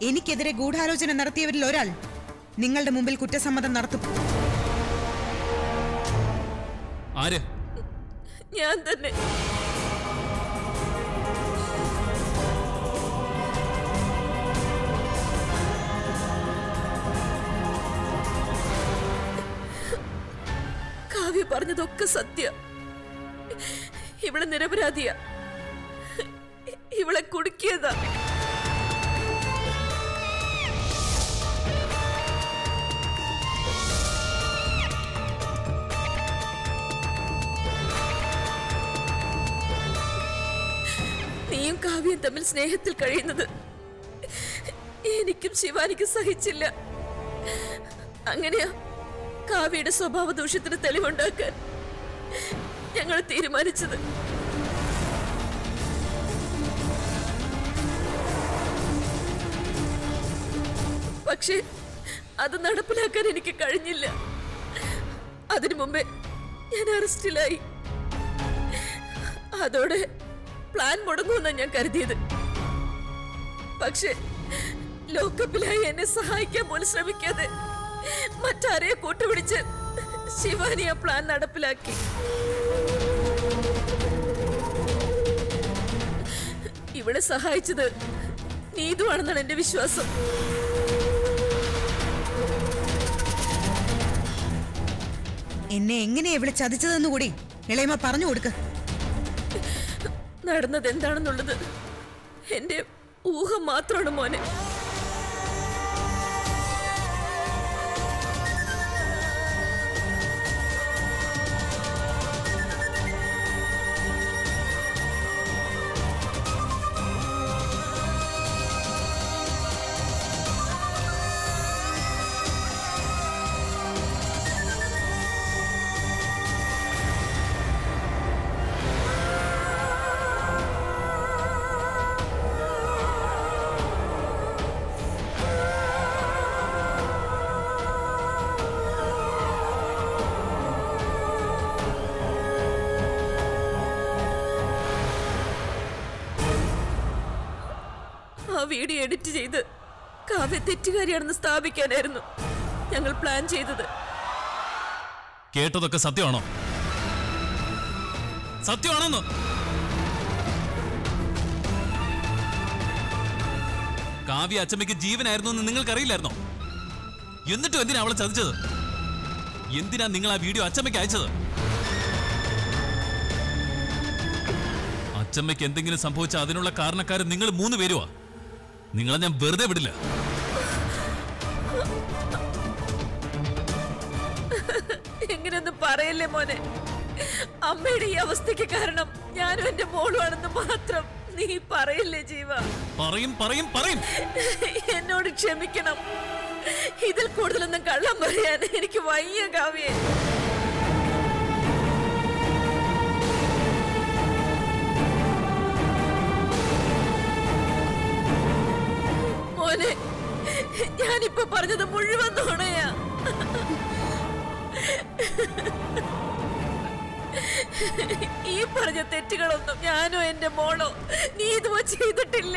എനിക്കെതിരെ ഗൂഢാലോചന നടത്തിയവരിൽ ഒരാൾ നിങ്ങളുടെ മുമ്പിൽ കുറ്റസമ്മതം നടത്തും ആര് ഞാൻ തന്നെ കാവ്യ പറഞ്ഞതൊക്കെ സത്യ ഇവളെ നിരപരാധിയ ഇവളെ കുടുക്കിയതാ നീയും കാവ്യയും തമ്മിൽ സ്നേഹത്തിൽ കഴിയുന്നത് എനിക്കും ശിവാനിക്കും സഹിച്ചില്ല അങ്ങനെയാ കാവ്യയുടെ സ്വഭാവ ദൂഷ്യത്തിന് തെളിവുണ്ടാക്കാൻ ഞങ്ങൾ തീരുമാനിച്ചത് പക്ഷേ അത് നടപ്പിലാക്കാൻ എനിക്ക് കഴിഞ്ഞില്ല അതിനു മുമ്പേ ഞാൻ അറസ്റ്റിലായി അതോടെ പ്ലാൻ മുടങ്ങുമെന്നാണ് ഞാൻ കരുതിയത് പക്ഷേ ലോക്കപ്പിലായി എന്നെ സഹായിക്കാൻ പോലും ശ്രമിക്കാതെ മറ്റാരെയെ കൂട്ടുപിടിച്ച് ശിവാനി ആ പ്ലാൻ നടപ്പിലാക്കി ഇവിടെ സഹായിച്ചത് നീതുവാണെന്നാണ് എന്റെ വിശ്വാസം എന്നെ എങ്ങനെയാ ഇവിടെ ചതിച്ചതെന്ന് കൂടി ഇളയമ്മ പറഞ്ഞു കൊടുക്ക് നടന്നത് എന്താണെന്നുള്ളത് എന്റെ ഊഹം മാത്രമാണ് മോനെ ആ വീഡിയോ എഡിറ്റ് ചെയ്ത് കാവ്യ തെറ്റുകാരിയാണെന്ന് സ്ഥാപിക്കാനായിരുന്നു ഞങ്ങൾ പ്ലാൻ ചെയ്തത് കേട്ടതൊക്കെ സത്യമാണോ സത്യമാണോന്ന് കാവ്യ അച്ചമ്മയ്ക്ക് ജീവനായിരുന്നു എന്ന് നിങ്ങൾക്കറിയില്ലായിരുന്നോ എന്നിട്ടും എന്തിനാ അവളെ ചതിച്ചത് എന്തിനാ നിങ്ങൾ ആ വീഡിയോ അച്ചമ്മയ്ക്ക് അയച്ചത് അച്ചമ്മയ്ക്ക് എന്തെങ്കിലും സംഭവിച്ച അതിനുള്ള കാരണക്കാരൻ നിങ്ങൾ മൂന്ന് പേരുവാ നിങ്ങളെ ഞാൻ വെറുതെ വിടില്ല എങ്ങനെയൊന്നും പറയല്ലേ മോനെ അമ്മയുടെ ഈ അവസ്ഥയ്ക്ക് കാരണം ഞാനും എന്റെ മോളുമാണെന്ന് മാത്രം നീ പറയല്ലേ ജീവ പറയും പറയും പറയും എന്നോട് ക്ഷമിക്കണം ഇതിൽ കൂടുതലൊന്നും കള്ളം പറയാൻ എനിക്ക് വയ്യ കാവ്യേ മോനെ ഞാനിപ്പോ പറഞ്ഞത് മുഴുവൻ നുണയാ ഈ പറഞ്ഞ തെറ്റുകളൊന്നും ഞാനോ എന്റെ മോളോ നീ ഇതുവോ ചെയ്തിട്ടില്ല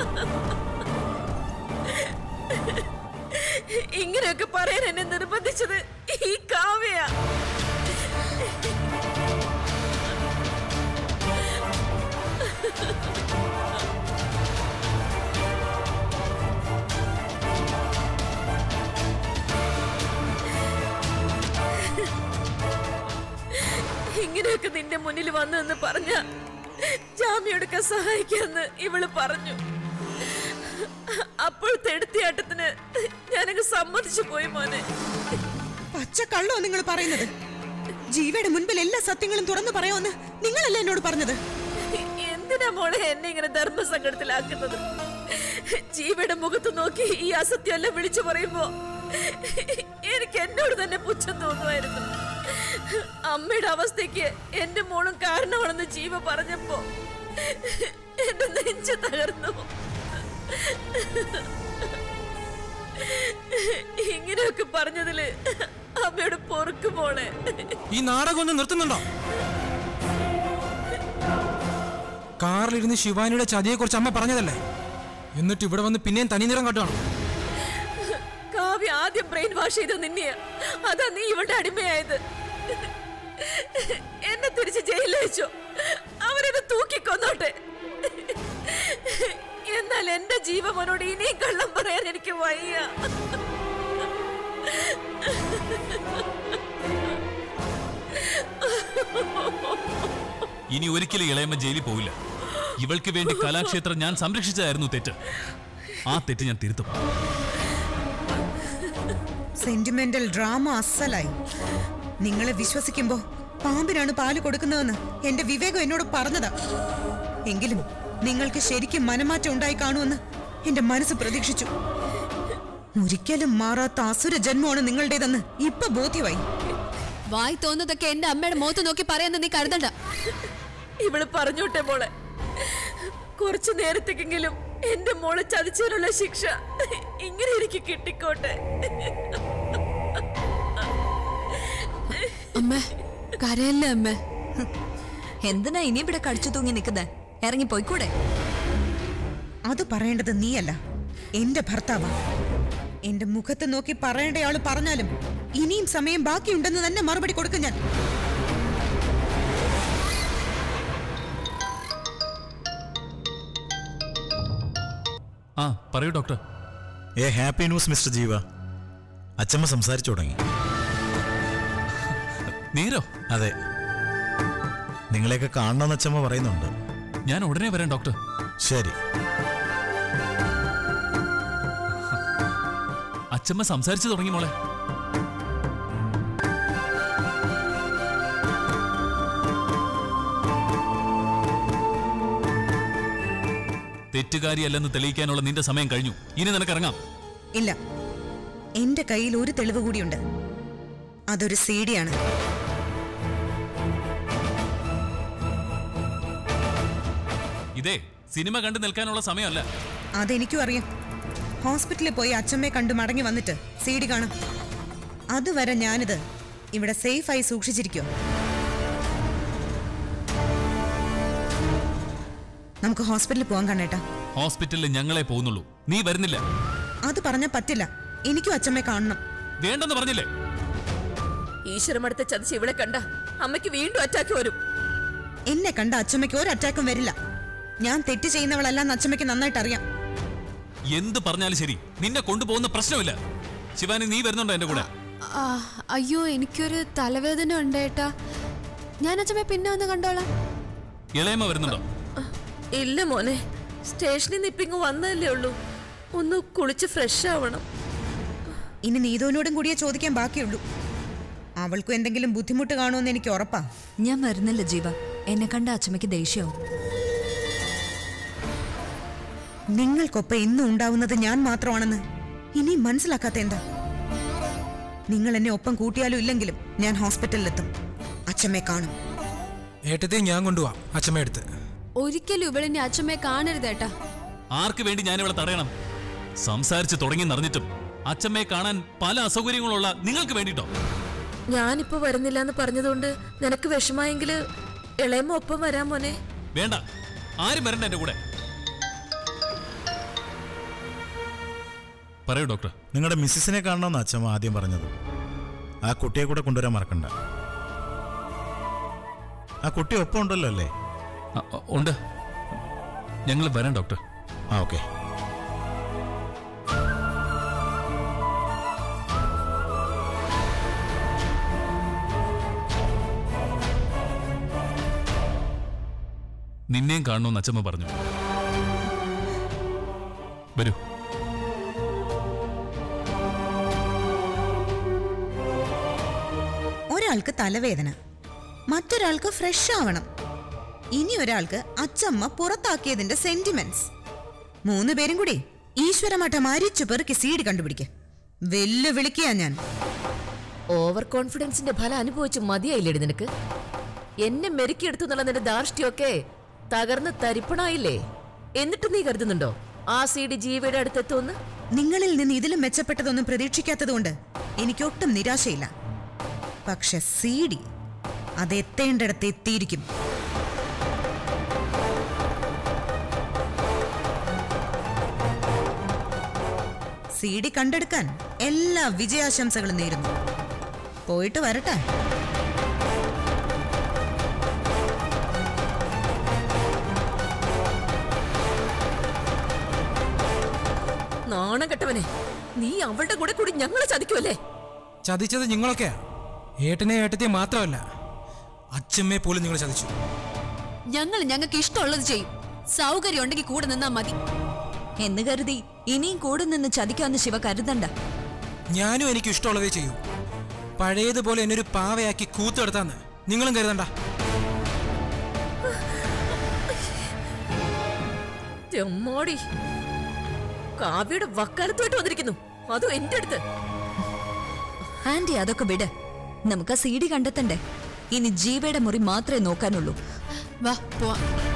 ഇങ്ങനെയൊക്കെ പറയാൻ എന്നെ നിർബന്ധിച്ചത് ഈ കാവ്യ ഇങ്ങനെയൊക്കെ നിന്റെ മുന്നിൽ വന്നു എന്ന് പറഞ്ഞ ജാമ്യെടുക്കാൻ സഹായിക്കാന്ന് ഇവള് പറഞ്ഞു അപ്പോഴത്തെ എടുത്തിയാട്ടത്തിന് ഞാനങ്ങ് സമ്മതിച്ചു പോയി മോനെ പച്ച കള്ളോ നിങ്ങൾ പറയുന്നത് ജീവയുടെ മുൻപിൽ എല്ലാ സത്യങ്ങളും തുറന്നു പറയാമെന്ന് നിങ്ങളല്ലേ എന്നോട് പറഞ്ഞത് എന്തിനാ മോളെ എന്നെ ഇങ്ങനെ ധർമ്മസങ്കടത്തിലാക്കുന്നത് ജീവയുടെ മുഖത്ത് നോക്കി ഈ അസത്യമെല്ലാം വിളിച്ചു പറയുമ്പോ എനിക്ക് എന്നോട് തന്നെ പുച്ഛം തോന്നുമായിരുന്നു അമ്മയുടെ അവസ്ഥയ്ക്ക് എന്റെ മോളും കാരണമാണെന്ന് ജീവ പറഞ്ഞപ്പോ എന്റെ നെഞ്ച് തകർന്നു ഇങ്ങനെയൊക്കെ പറഞ്ഞതില് അമ്മയോട് പൊറുക്ക് മോളെ ഈ നാടകം ഒന്ന് നിർത്തുന്നുണ്ടോ കാറിലിരുന്ന് ശിവാനിയുടെ ചതിയെക്കുറിച്ച് അമ്മ പറഞ്ഞതല്ലേ എന്നിട്ട് ഇവിടെ വന്ന് പിന്നെയും തനി നിറം കാട്ടുവാണോ കാവ്യ ആദ്യം ബ്രെയിൻ വാഷ് ചെയ്ത നിന്നെയാ അതാ നീ ഇവളുടെ അടിമയായത് എന്നെ തിരിച്ച് ജയിലിൽ വെച്ചോ അവരെന്നെ തൂക്കിക്കൊന്നോട്ടെ എന്നാൽ എന്റെ ജീവമോനോട് ഇനിയും കള്ളം പറയാൻ എനിക്ക് വയ്യ ഇനി ഒരിക്കലും ഇളയമ്മ ജയിലിൽ പോവില്ല ഇവൾക്ക് വേണ്ടി കലാക്ഷേത്രം ഞാൻ സംരക്ഷിച്ചതായിരുന്നു തെറ്റ് ആ തെറ്റ് ഞാൻ തിരുത്തും സെന്റിമെന്റൽ ഡ്രാമ അസലായി നിങ്ങളെ വിശ്വസിക്കുമ്പോ പാമ്പിനാണ് പാല് കൊടുക്കുന്നതെന്ന് എന്റെ വിവേകം എന്നോട് പറഞ്ഞതാ എങ്കിലും നിങ്ങൾക്ക് ശരിക്കും മനമാറ്റം ഉണ്ടായി കാണുമെന്ന് എന്റെ മനസ്സ് പ്രതീക്ഷിച്ചു ഒരിക്കലും മാറാത്ത അസുര ജന്മമാണ് നിങ്ങളുടേതെന്ന് ഇപ്പൊ ബോധ്യമായി വായി തോന്നുന്നതൊക്കെ എന്റെ അമ്മയുടെ മുഖത്ത് നോക്കി പറയാന്ന് നീ കരുതണ്ട ഇവള് പറഞ്ഞോട്ടെ മോളെ കുറച്ചു നേരത്തേക്കെങ്കിലും എന്റെ മോളെ ചതിച്ചതിനുള്ള ശിക്ഷ ഇങ്ങനെ എനിക്ക് കിട്ടിക്കോട്ടെ അമ്മ കരയല്ലേ അമ്മ എന്തിനാ ഇനി ഇവിടെ കടിച്ചു തൂങ്ങി നിൽക്കുന്നേ ഇറങ്ങി പോയിക്കൂടെ അത് പറയേണ്ടത് നീയല്ല എന്റെ ഭർത്താവാ എന്റെ മുഖത്ത് നോക്കി പറയേണ്ടയാള് പറഞ്ഞാലും ഇനിയും സമയം ബാക്കിയുണ്ടെന്ന് തന്നെ മറുപടി കൊടുക്കും ഞാൻ ആ പറയൂ ഡോക്ടർ ഏ ഹാപ്പി ന്യൂസ് മിസ്റ്റർ ജീവ അച്ചമ്മ സംസാരിച്ചു തുടങ്ങി നേരോ അതെ നിങ്ങളെയൊക്കെ കാണണമെന്ന് അച്ചമ്മ പറയുന്നുണ്ട് ഞാൻ ഉടനെ വരാം ഡോക്ടർ ശരി അച്ഛമ്മ സംസാരിച്ചു തുടങ്ങി മോളെ തെറ്റുകാരിയല്ലെന്ന് തെളിയിക്കാനുള്ള നിന്റെ സമയം കഴിഞ്ഞു ഇനി നിനക്കിറങ്ങാം ഇല്ല എന്റെ കയ്യിൽ ഒരു തെളിവ് കൂടിയുണ്ട് അതൊരു സീഡിയാണ് ഇതേ സിനിമ കണ്ടു നിൽക്കാനുള്ള സമയമല്ല അതെനിക്കും അറിയാം ഹോസ്പിറ്റലിൽ പോയി അച്ഛമ്മയെ കണ്ടു മടങ്ങി വന്നിട്ട് സീഡി കാണാം അതുവരെ ഞാനിത് ഇവിടെ സേഫായി സൂക്ഷിച്ചിരിക്കും നമുക്ക് ഹോസ്പിറ്റലിൽ പോകാൻ കണ്ണേട്ടാ ഹോസ്പിറ്റലിൽ ഞങ്ങളെ പോകുന്നുള്ളൂ നീ വരുന്നില്ല അത് പറഞ്ഞാൽ പറ്റില്ല എനിക്കും അച്ഛമ്മയെ കാണണം വേണ്ടെന്ന് പറഞ്ഞില്ലേ ഈശ്വരമടുത്ത ചതിച്ച് ഇവളെ കണ്ട അമ്മയ്ക്ക് വീണ്ടും അറ്റാക്ക് വരും എന്നെ കണ്ട അച്ഛമ്മയ്ക്ക് ഒരു അറ്റാക്കും വരില്ല ഞാൻ തെറ്റ് ചെയ്യുന്നവളല്ലെന്ന് അച്ഛമ്മയ്ക്ക് നന്നായിട്ട് അറിയാം എന്ത് പറഞ്ഞാലും ശരി നിന്നെ കൊണ്ടുപോകുന്ന പ്രശ്നമില്ല ശിവാനി നീ വരുന്നുണ്ടോ എന്റെ കൂടെ ആ, അയ്യോ എനിക്കൊരു തലവേദന ഉണ്ട് ഏട്ടാ ഞാൻ അച്ഛമ്മ പിന്നെ ഒന്ന് കണ്ടോളാം ഇളയമ്മ വരുന്നുണ്ടോ ഇല്ല മോനെ സ്റ്റേഷനിൽ നിന്ന് ഇപ്പിങ്ങ് വന്നതല്ലേ ഉള്ളൂ ഒന്ന് കുളിച്ച് ഫ്രഷ് ആവണം ഇനി നീതുവിനോടും കൂടിയേ ചോദിക്കാൻ ബാക്കിയുള്ളൂ അവൾക്കും എന്തെങ്കിലും ബുദ്ധിമുട്ട് കാണുമെന്ന് എനിക്ക് ഉറപ്പാ ഞാൻ വരുന്നില്ല ജീവ എന്നെ കണ്ട അച്ചമ്മയ്ക്ക് ദേഷ്യവും നിങ്ങൾക്കൊപ്പം ഇന്നും ഉണ്ടാവുന്നത് ഞാൻ മാത്രമാണെന്ന് ഇനി മനസ്സിലാക്കാത്ത എന്താ നിങ്ങൾ എന്നെ ഒപ്പം കൂട്ടിയാലും ഇല്ലെങ്കിലും ഞാൻ ഹോസ്പിറ്റലിലെത്തും അച്ഛമ്മയെ കാണും ഏട്ടത്തെ ഞാൻ കൊണ്ടുപോവാം അച്ഛമ്മ എടുത്ത് ഒരിക്കലും ഇവളിനി അച്ഛമ്മയെ കാണരുത് ഏട്ടാ ആർക്ക് വേണ്ടി ഞാൻ ഇവിടെ തടയണം സംസാരിച്ച് തുടങ്ങി നിറഞ്ഞിട്ടും അച്ഛമ്മയെ കാണാൻ പല അസൗകര്യങ്ങളുള്ള നിങ്ങൾക്ക് വേണ്ടിട്ടോ ഞാനിപ്പോ വരുന്നില്ല എന്ന് പറഞ്ഞതുകൊണ്ട് നിനക്ക് വിഷമായെങ്കിൽ ഇളയമ്മ ഒപ്പം വരാൻ മോനെ വേണ്ട ആരും വരണ്ട എന്റെ കൂടെ പറയൂ ഡോക്ടർ നിങ്ങളുടെ മിസ്സിസിനെ കാണണമെന്ന് അച്ഛമ്മ ആദ്യം പറഞ്ഞത് ആ കുട്ടിയെ കൂടെ കൊണ്ടുവരാൻ മറക്കണ്ട ആ കുട്ടി ഒപ്പം ഉണ്ടല്ലോ അല്ലേ അ, അ, ഉണ്ട് ഞങ്ങൾ വരാം ഡോക്ടർ ആ ഓക്കെ നിന്നെയും കാണണമെന്ന് അച്ഛമ്മ പറഞ്ഞു വരൂ ഒരാൾക്ക് തലവേദന മറ്റൊരാൾക്ക് ഫ്രഷ് ആവണം ഇനി ഒരാൾക്ക് അച്ചമ്മ പുറത്താക്കിയതിന്റെ സെന്റിമെന്റ്സ് മൂന്ന് പേരും കൂടി ഈശ്വരമഠം അരിച്ചു പെറുക്കി സീഡ് കണ്ടുപിടിക്ക വെല്ലുവിളിക്കുക ഞാൻ ഓവർ കോൺഫിഡൻസിന്റെ ഫലം അനുഭവിച്ച് മതിയായില്ലേടി നിനക്ക് എന്നെ മെരുക്കിയെടുത്തു എന്നുള്ള നിന്റെ ധാർഷ്ട്യമൊക്കെ തകർന്ന് തരിപ്പണായില്ലേ എന്നിട്ട് നീ കരുതുന്നുണ്ടോ ആ സീഡ് ജീവയുടെ അടുത്തെത്തുമെന്ന് നിങ്ങളിൽ നിന്ന് ഇതിലും മെച്ചപ്പെട്ടതൊന്നും പ്രതീക്ഷിക്കാത്തതുകൊണ്ട് എനിക്കൊട്ടും നിരാശയില്ല പക്ഷെ സീഡി അത് എത്തേണ്ടിടത്ത് എത്തിയിരിക്കും സി ഡി കണ്ടെടുക്കാൻ എല്ലാ വിജയാശംസകളും നേരുന്നു പോയിട്ട് വരട്ടെ നാണം കെട്ടവനെ നീ അവളുടെ കൂടെ കൂടി ഞങ്ങളെ ചതിക്കുമല്ലേ ചതിച്ചത് നിങ്ങളൊക്കെയാ ഏട്ടനെ ഏട്ടത്തെ മാത്രമല്ല അച്ഛമ്മയെ പോലും നിങ്ങൾ ചതിച്ചു ഞങ്ങൾ ഞങ്ങൾക്ക് ഇഷ്ടമുള്ളത് ചെയ്യും സൗകര്യം ഉണ്ടെങ്കിൽ കൂടെ നിന്നാ മതി എന്ന് കരുതി ഇനിയും കൂടെ നിന്ന് ചതിക്കാന്ന് ശിവ കരുതണ്ട ഞാനും എനിക്ക് ഇഷ്ടമുള്ളതേ ചെയ്യൂ പഴയതുപോലെ എന്നൊരു പാവയാക്കി കൂത്തെടുത്താന്ന് നിങ്ങളും കരുതണ്ട തെമ്മാടി കാവ്യയുടെ വക്കാലത്തുമായിട്ട് വന്നിരിക്കുന്നു അതും എന്റെ അടുത്ത് ആന്റി അതൊക്കെ വിട് നമുക്ക് ആ സി ഡി കണ്ടെത്തണ്ടേ ഇനി ജീവയുടെ മുറി മാത്രമേ നോക്കാനുള്ളൂ വാ പോവാ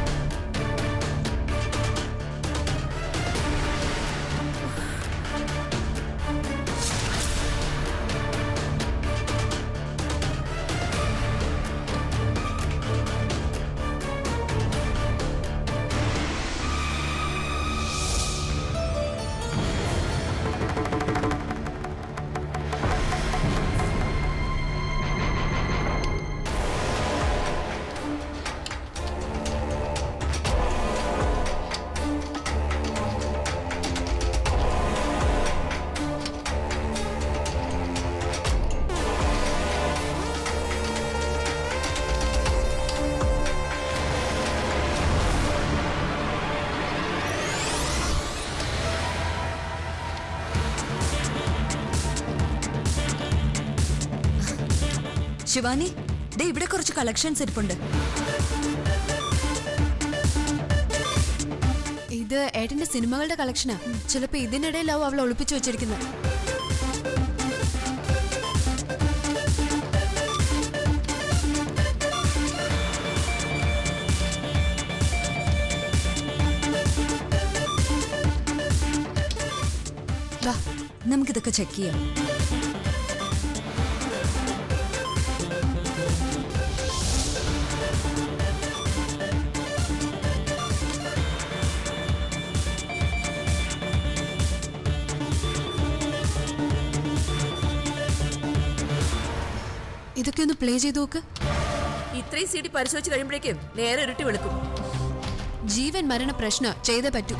ശിവാനി ദേ ഇവിടെ കുറച്ച് കളക്ഷൻസ് ഇരിപ്പുണ്ട് ഇത് ഏട്ടന്റെ സിനിമകളുടെ കളക്ഷനാ ചിലപ്പോ ഇതിനിടയിലാവും അവൾ ഒളിപ്പിച്ചു വെച്ചിരിക്കുന്നത് വാ നമുക്കിതൊക്കെ ചെക്ക് ചെയ്യാം ഇതൊക്കെ ഒന്ന് പ്ലേ ചെയ്ത് നോക്ക് ഇത്രയും സി ഡി പരിശോധിച്ച് കഴിയുമ്പോഴേക്കും നേരെ ഇരുട്ടി വെളുക്കും ജീവൻ മരണ പ്രശ്നം ചെയ്തേ പറ്റൂ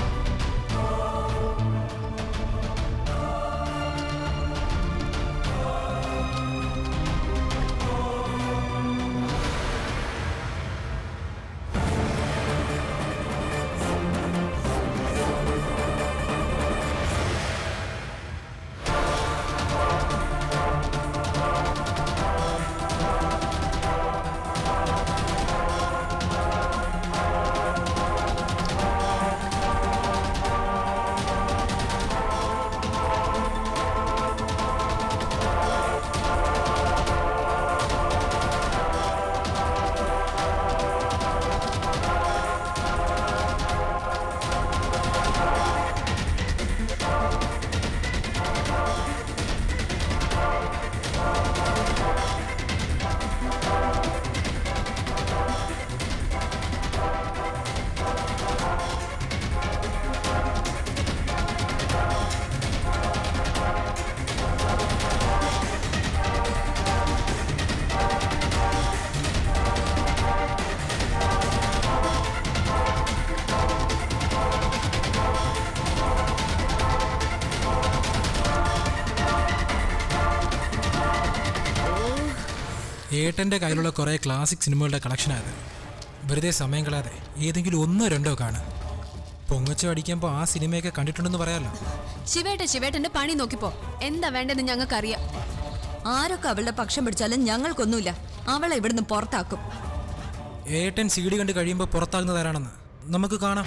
ഏട്ടൻ്റെ കയ്യിലുള്ള കുറേ ക്ലാസിക് സിനിമകളുടെ കളക്ഷനായത് വെറുതെ സമയം കളയാതെ ഏതെങ്കിലും ഒന്നോ രണ്ടോ കാണും പൊങ്ങച്ചു അടിക്കുമ്പോൾ ആ സിനിമയൊക്കെ കണ്ടിട്ടുണ്ടെന്ന് പറയാമല്ലോ ശിവേട്ടൻ ശിവേട്ടന്റെ പണി നോക്കിപ്പോ എന്താ വേണ്ടെന്ന് ഞങ്ങൾക്കറിയാം ആരൊക്കെ അവളുടെ പക്ഷം പിടിച്ചാലും ഞങ്ങൾക്കൊന്നുമില്ല അവളെ ഇവിടുന്ന് പുറത്താക്കും ഏട്ടൻ സി ഡി കണ്ട് കഴിയുമ്പോൾ പുറത്താകുന്നത് ആരാണെന്ന് നമുക്ക് കാണാം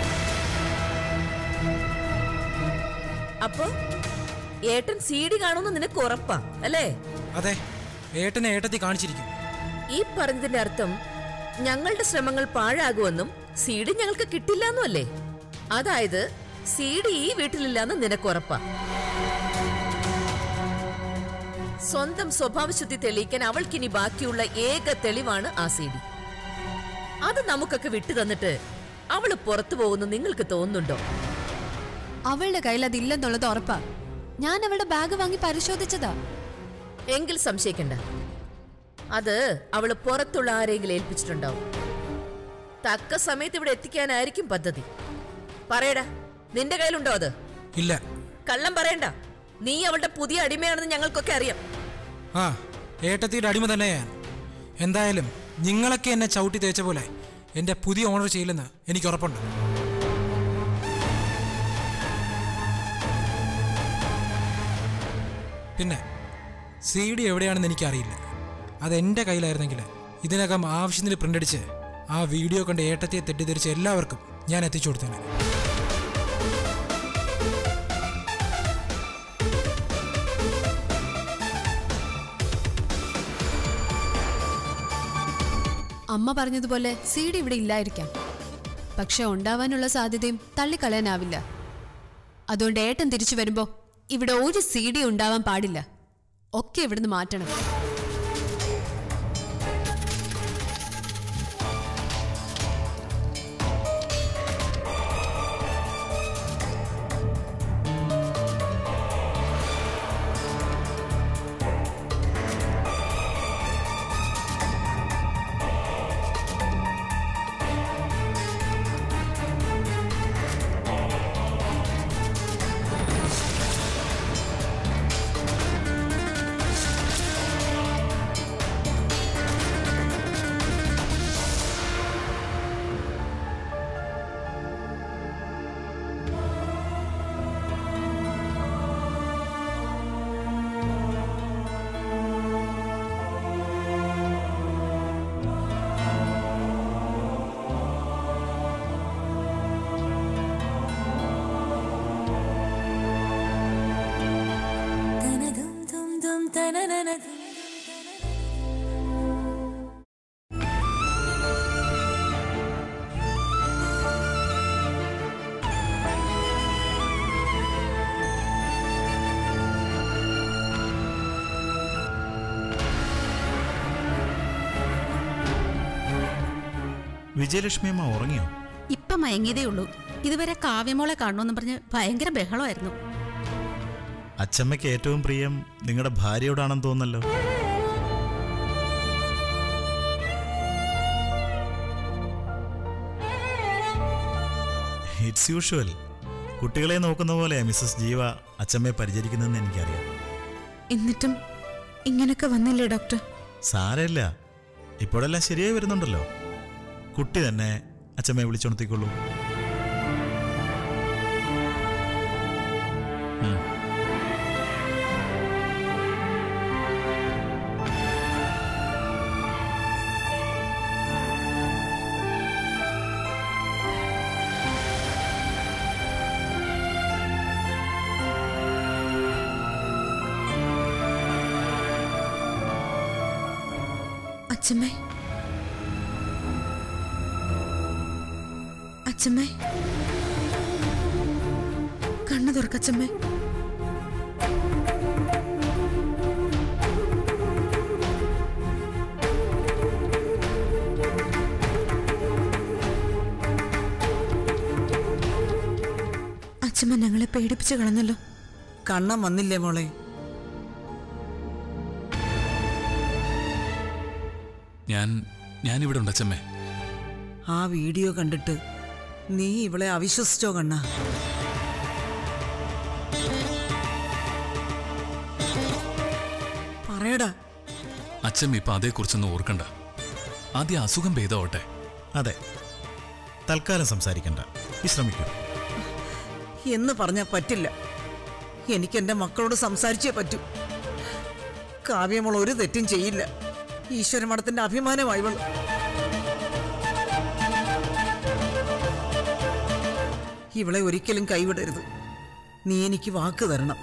അപ്പൊ ഏട്ടൻ സി ഡി കാണുമെന്ന് നിനക്ക് ഉറപ്പാ അല്ലേ അതെ ഏട്ടനെ ഏട്ടത്തി കാണിച്ചിരിക്കും ഈ പറഞ്ഞതിന്റെ അർത്ഥം ഞങ്ങളുടെ ശ്രമങ്ങൾ പാഴാകുമെന്നും സി ഡി ഞങ്ങൾക്ക് കിട്ടില്ലെന്നും അല്ലേ അതായത് സി ഡി ഈ വീട്ടിലില്ലാന്ന് നിനക്ക് ഉറപ്പാ സ്വന്തം സ്വഭാവശുദ്ധി തെളിയിക്കാൻ അവൾക്കിനി ബാക്കിയുള്ള ഏക തെളിവാണ് ആ സി ഡി അത് നമുക്കൊക്കെ വിട്ടു തന്നിട്ട് അവള് പുറത്തു പോകുന്നു നിങ്ങൾക്ക് തോന്നുന്നുണ്ടോ അവളുടെ കയ്യിൽ അതില്ലെന്നുള്ളത് ഉറപ്പാ ഞാൻ അവളുടെ ബാഗ് വാങ്ങി പരിശോധിച്ചതാ എങ്കിൽ സംശയിക്കണ്ട അത് അവള് പുറത്തുള്ള ആരെങ്കിലും ഏൽപ്പിച്ചിട്ടുണ്ടാവും തക്ക സമയത്ത് ഇവിടെ എത്തിക്കാനായിരിക്കും പദ്ധതി പറയടാ നിന്റെ കയ്യിലുണ്ടോ അത് ഇല്ല കള്ളം പറയണ്ട നീ അവളുടെ പുതിയ അടിമയാണെന്ന് ഞങ്ങൾക്കൊക്കെ അറിയാം ആ ഏട്ടത്തിയുടെ അടിമ തന്നെ ഞാൻ എന്തായാലും നിങ്ങളൊക്കെ എന്നെ ചവിട്ടി തേച്ച പോലെ എൻ്റെ പുതിയ ഓണർ ചെയ്യില്ലെന്ന് എനിക്ക് ഉറപ്പുണ്ട് പിന്നെ സി ഡി എവിടെയാണെന്ന് എനിക്കറിയില്ല അത് എൻ്റെ കയ്യിലായിരുന്നെങ്കിൽ ഇതിനകം ആവശ്യത്തിന് പ്രിൻ്റ് അടിച്ച് ആ വീഡിയോ കണ്ട് ഏട്ടത്തിയെ തെറ്റിദ്ധരിച്ച എല്ലാവർക്കും ഞാൻ എത്തിച്ചു കൊടുത്തേനെ അമ്മ പറഞ്ഞതുപോലെ സി ഡി ഇവിടെ ഇല്ലായിരിക്കാം പക്ഷെ ഉണ്ടാവാനുള്ള സാധ്യതയും തള്ളിക്കളയാനാവില്ല അതുകൊണ്ട് ഏട്ടൻ തിരിച്ചു വരുമ്പോ ഇവിടെ ഒരു സി ഡി ഉണ്ടാവാൻ പാടില്ല ഒക്കെ ഇവിടുന്ന് മാറ്റണം വിജയലക്ഷ്മി അമ്മ ഉറങ്ങിയോ ഇപ്പം മയങ്ങിയതേ ഉള്ളൂ ഇതുവരെ കാവ്യമോളെ കാണണമെന്ന് പറഞ്ഞ് ഭയങ്കര ബഹളമായിരുന്നു അച്ചമ്മയ്ക്ക് ഏറ്റവും പ്രിയം നിങ്ങളുടെ ഭാര്യയോടാണെന്ന് തോന്നല്ലോ ഇറ്റ്സ് യൂഷ്വൽ കുട്ടികളെ നോക്കുന്ന പോലെ മിസ്സസ് ജീവ അച്ചമ്മയെ പരിചരിക്കുന്നതെന്ന് എനിക്കറിയാം എന്നിട്ടും ഇങ്ങനൊക്കെ വന്നില്ലേ ഡോക്ടർ സാരമില്ല ഇപ്പോഴെല്ലാം ശരിയായി വരുന്നുണ്ടല്ലോ കുട്ടി തന്നെ അച്ചമ്മയെ വിളിച്ചുണർത്തിക്കൊള്ളൂ അച്ഛമ്മേ അച്ഛമ്മേ കണ്ണു തുറക്കച്ചമ്മേ അച്ഛമ്മ ഞങ്ങളെ പേടിപ്പിച്ചു കളഞ്ഞല്ലോ കണ്ണം വന്നില്ലേ മോളെ ഞാൻ ഞാനിവിടെ ഉണ്ട് അച്ഛമ്മേ ആ വീഡിയോ കണ്ടിട്ട് നീ ഇവളെ അവിശ്വസിച്ചോ കണ്ണ പറയടാ അച്ഛമ്മ ഇപ്പൊ അതേക്കുറിച്ചൊന്നും ഓർക്കണ്ട ആദ്യം അസുഖം ഭേദമാവട്ടെ അതെ തൽക്കാലം സംസാരിക്കണ്ട വിശ്രമിക്കൂ എന്ന് പറഞ്ഞാൽ പറ്റില്ല എനിക്ക് എൻ്റെ മക്കളോട് സംസാരിച്ചേ പറ്റൂ കാവ്യമോൾ ഒരു തെറ്റും ചെയ്യില്ല ഈശ്വരമഠത്തിന്റെ അഭിമാനമായി ഇവൾ ഇവളെ ഒരിക്കലും കൈവിടരുത് നീ എനിക്ക് വാക്ക് തരണം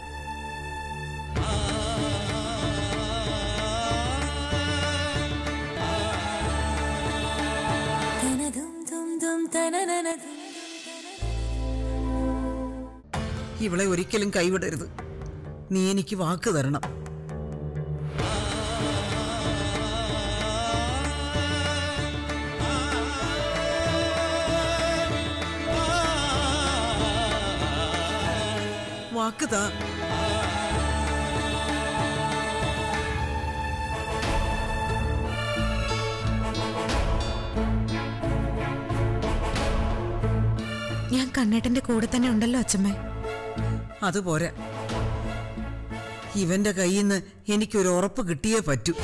ഇവളെ ഒരിക്കലും കൈവിടരുത് നീ എനിക്ക് വാക്ക് തരണം വാക്ക് താ ഞാൻ കണ്ണേട്ടന്റെ കൂടെ തന്നെ ഉണ്ടല്ലോ അച്ഛമ്മേ അതുപോരാ ഇവന്റെ കയ്യിൽ നിന്ന് എനിക്കൊരു ഉറപ്പ് കിട്ടിയേ പറ്റൂ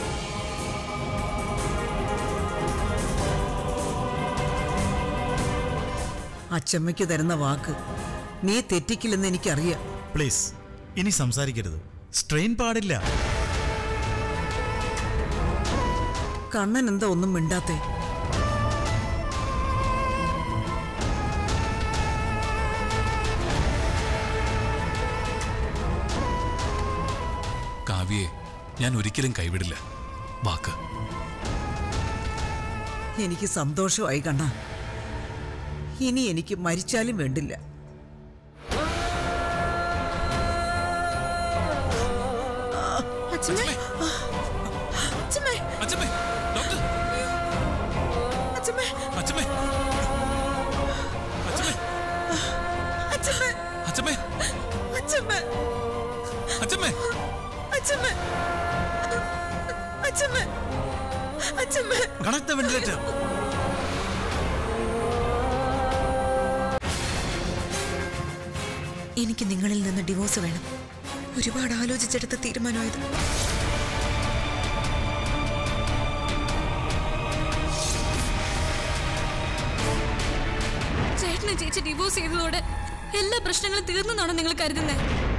അച്ചമ്മയ്ക്ക് തരുന്ന വാക്ക് നീ തെറ്റിക്കില്ലെന്ന് എനിക്കറിയാം പ്ലീസ് ഇനി സംസാരിക്കരുത് സ്ട്രെയിൻ പാടില്ല കണ്ണൻ എന്താ ഒന്നും മിണ്ടാത്തേ കാവ്യയെ ഞാൻ ഒരിക്കലും കൈവിടില്ല വാക്ക് എനിക്ക് സന്തോഷമായി കണ്ണ ഇനി എനിക്ക് മരിച്ചാലും വേണ്ടില്ല അച്ഛമ്മേ അച്ഛമ്മേ അച്ഛമ്മേ ഡോക്ടർ അച്ഛമ്മേ അച്ഛമ്മേ അച്ഛമ്മേ അച്ഛമ്മേ അച്ഛമ്മേ അച്ഛമ്മേ അച്ഛമ്മേ അച്ഛമ്മേ അച്ഛമ്മേ അച്ഛമ്മേ കണക്ട് വെന്റിലേറ്റർ എനിക്ക് നിങ്ങളിൽ നിന്ന് ഡിവോഴ്സ് വേണം ഒരുപാട് ആലോചിച്ചെടുത്ത തീരുമാനമായത് ചേട്ടനെ ചേച്ചി ഡിവോഴ്സ് ചെയ്തതോടെ എല്ലാ പ്രശ്നങ്ങളും തീർന്നെന്നാണോ നിങ്ങൾ കരുതുന്നത്